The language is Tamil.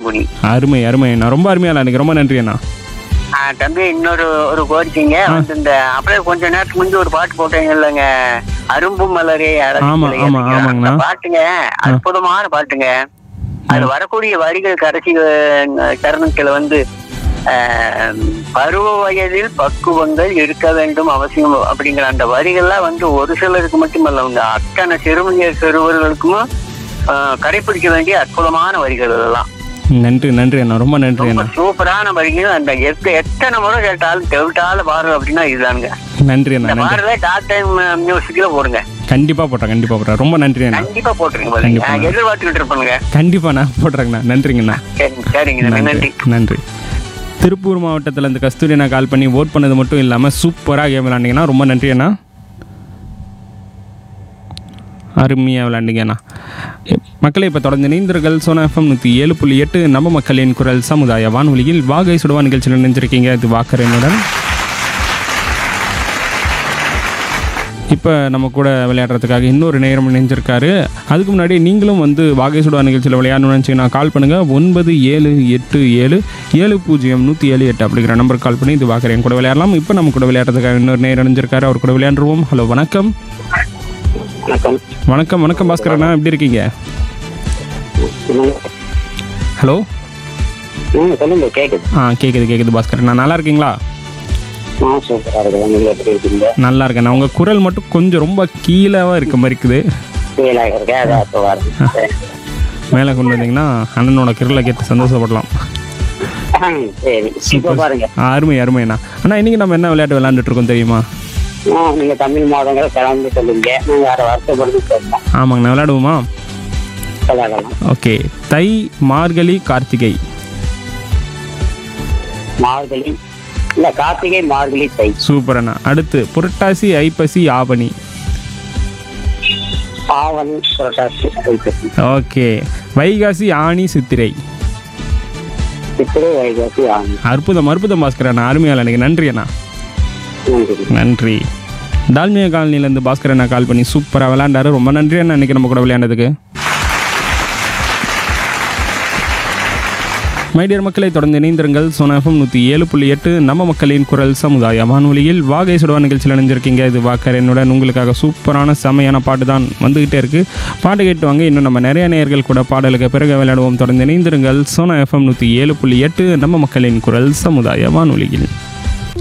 மன்னார்குடி அருமை அருமை அண்ணா ரொம்ப அருமையா விளையாண்டுங்க ரொம்ப நன்றி அண்ணா ஆ, தம்பி இன்னொரு ஒரு கோரிக்கைங்க வந்து இந்த அப்படியே கொஞ்ச நேரத்துக்கு முந்தி ஒரு பாட்டு போட்டீங்க இல்லைங்க அரும்பு மலரே அழகு ஆமா, கிளை ஆமா, அப்படிங்கிற ஆமாங்கண்ணா. அந்த பாட்டுங்க அற்புதமான பாட்டுங்க அது வரக்கூடிய வரிகள் கடைசி அஹ், தருணத்துல வந்து அஹ், பருவ வயதில் பக்குவங்கள் இருக்க வேண்டும் அவசியம் அப்படிங்கிற அந்த வரிகள்லாம் வந்து ஒரு சிலருக்கு மட்டுமல்லவங்க அத்தனை சிறுமிய சிறுவர்களுக்கும் அஹ், கடைபிடிக்க வேண்டிய அற்புதமான வரிகள் இதெல்லாம் நன்றி நன்றி அண்ணா ரொம்ப நன்றி ரொம்ப அண்ணா சூப்பரான வரிகள் அந்த எத்த- எத்தனை முறை கேட்டாலும் தெவிட்டால பாரு அப்படின்னா இதுதானுங்க நன்றி அண்ணா இந்த நன்றி பாடல டாக் டைம் மியூசிக்ல போடுங்க கண்டிப்பா போடுறேன் கண்டிப்பா போடுறேன் ரொம்ப நன்றி அண்ணா கண்டிப்பா போட்டுருங்க பாருங்க கண்டிப்பா. நான் எதிர்பார்த்துக்கிட்டு இருப்பேனுங்க கண்டிப்பா நான் போடுறேங்கண்ணா நன்றிங்கண்ணா சரிங்க சரிங்க நன்றி நன்றி நன்றி திருப்பூர் மாவட்டத்தில் இந்த கஸ்தூரி அண்ணா கால் பண்ணி ஓட் பண்ணது மட்டும் இல்லாமல் சூப்பராக கேம் விளாண்டிங்கன்னா ரொம்ப நன்றி அண்ணா அருமையாக விளாண்டிங்க அண்ணா மக்களை இப்போ தொடர்ந்து இணைந்தர்கள் சோனா எஃப்எம் நூற்றி ஏழு புள்ளி எட்டு நம்ம மக்களின் குரல் சமுதாய வானொலியில் வாகை சுடுவா நிகழ்ச்சியில் நினைஞ்சிருக்கீங்க இது வாக்கரனுடன் இப்போ நம்ம கூட விளையாடுறதுக்காக இன்னொரு நேரம் இணைஞ்சிருக்காரு அதுக்கு முன்னாடி நீங்களும் வந்து வாகை சுடா நிகழ்ச்சியில் விளையாடணும்னு நினச்சிங்கன்னா கால் பண்ணுங்கள் ஒன்பது ஏழு எட்டு ஏழு ஏழு பூஜ்ஜியம் நூற்றி ஏழு எட்டு அப்படிங்கிற நம்பருக்கு கால் பண்ணி இது வாக்குறேன் கூட விளையாடலாம் இப்போ நம்ம கூட விளையாடுறதுக்காக இன்னொரு நேரம் இணைஞ்சிருக்காரு அவர் கூட விளையாண்டுருவோம் ஹலோ வணக்கம் வணக்கம் வணக்கம் வணக்கம் பாஸ்கர் அண்ணா எப்படி இருக்கீங்க ஹலோ சொல்லுங்க கேக்குது ஆ கேட்குது கேட்குது பாஸ்கர் அண்ணா நல்லா இருக்கீங்களா நான் சூப்பரா இருக்குது நீங்க எப்படி இருக்கீங்க நல்லா இருக்கேண்ணா உங்கள் குரல் மட்டும் கொஞ்சம் ரொம்ப கீழாக இருக்க மாதிரி இருக்குது ஃபீல் ஆகிருக்கேன் அதான் இப்போ வருது மேலே கொண்டு வந்தீங்கன்னா அண்ணனோட குரலை கேட்டு சந்தோஷப்படலாம் சரி இப்போ பாருங்க ஆ, அருமை அருமைண்ணா அண்ணா இன்னைக்கு நம்ம என்ன விளையாட்டு விளையாண்டுட்டு இருக்கோம் தெரியுமா ஆ, நீங்க தமிழ் மாதங்களை கலந்து சொல்லுங்க நாங்க வேற வருத்தப்படுத்தி சொல்லலாம் ஆமாங்கண்ணா விளையாடுவோமா விளையாடலாம் ஓகே தை மார்கழி கார்த்திகை மார்கழி இல்ல கார்த்திகை மார்கழி தை சூப்பர் அண்ணா அடுத்து புரட்டாசி ஐப்பசி ஆவணி ஆவணி புரட்டாசி ஐப்பசி ஓகே வைகாசி ஆணி சித்திரை சித்திரை வைகாசி ஆவணி அற்புதம் அற்புதம் பாஸ்கர் அண்ணா அருமையால் எனக்கு நன்றி அண்ணா நன்றி நன்றி டால்மியா காலனிலேருந்து பாஸ்கர் அண்ணா கால் பண்ணி சூப்பராக விளையாண்டாரு ரொம்ப நன்றி அண்ணா இன்னைக்கு நம்ம கூட விளையாண்டதுக்கு மைடியர் மக்களை தொடர்ந்து இணைந்திருங்கள் சோனாஃபம் நூற்றி ஏழு புள்ளி எட்டு நம்ம மக்களின் குரல் சமுதாய வானொலியில் வாகை சுடுவா நிகழ்ச்சியில் இணைஞ்சிருக்கீங்க இது வாக்கர் என்னுடன் உங்களுக்காக சூப்பரான செமையான பாட்டு தான் வந்துகிட்டே இருக்கு பாட்டு கேட்டு வாங்க இன்னும் நம்ம நிறைய நேயர்கள் கூட பாடலுக்கு பிறகு விளையாடுவோம் தொடர்ந்து இணைந்திருங்கள் சோனா எஃப்எம் நூற்றி ஏழு புள்ளி எட்டு நம்ம மக்களின் குரல் சமுதாய வானொலியில்